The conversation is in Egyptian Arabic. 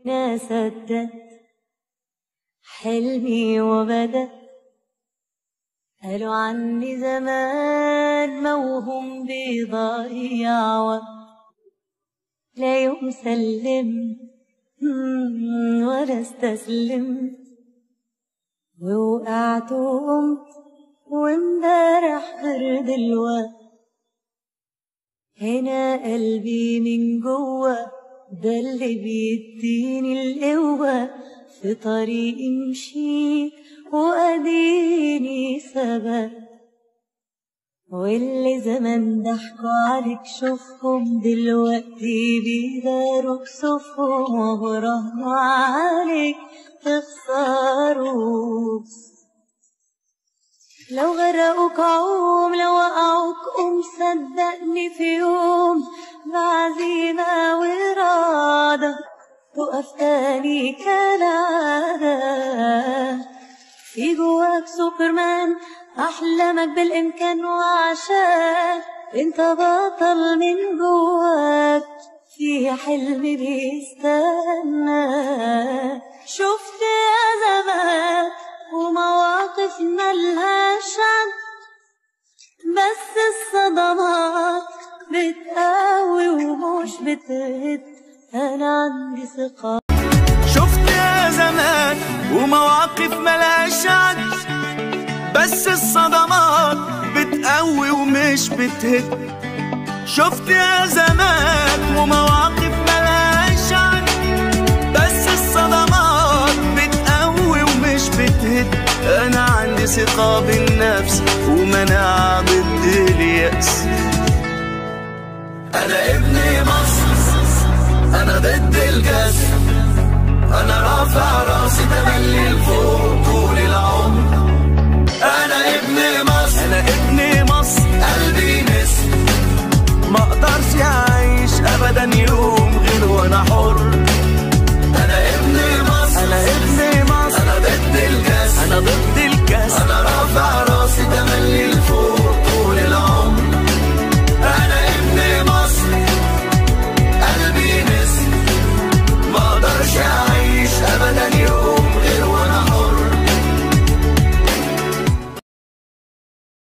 أنا صدقت حلمي وبدأ قالوا عني زمان موهوم بيضيع وقت لا يوم سلمت مم، ولا استسلمت ووقعت وقمت وامبارح غير دلوقت هنا قلبي من جوه ده اللي بيديني القوة في طريقي مشيت وأديني ثبت واللي زمان ضحكوا عليك شوفهم دلوقتي بيداروا كسوفهم وبراهنوا عليك تخسروا لو غرقوك عوم لو وقعوك قوم صدقني في يوم بعزيمة وإرادة تقف تاني كالعادة في جواك سوبرمان أحلامك بالإمكان وعشان انت بطل من جواك في حلم بيستنى شفت أزمات ومواقف ملهاش عد بس الصدمات بتقوي ومش بتهد أنا عندي ثقة شفت يا زمان ومواقف ملهاش عد بس الصدمات بتقوي ومش بتهد شفت يا زمان ومواقف ملهاش عد بس الصدمات بتقوي ومش بتهد انا عندي ثقة بالنفس ومناعة ضد اليأس انا ابن مصر انا ضد الجسم انا رافع راسي تملي لفوق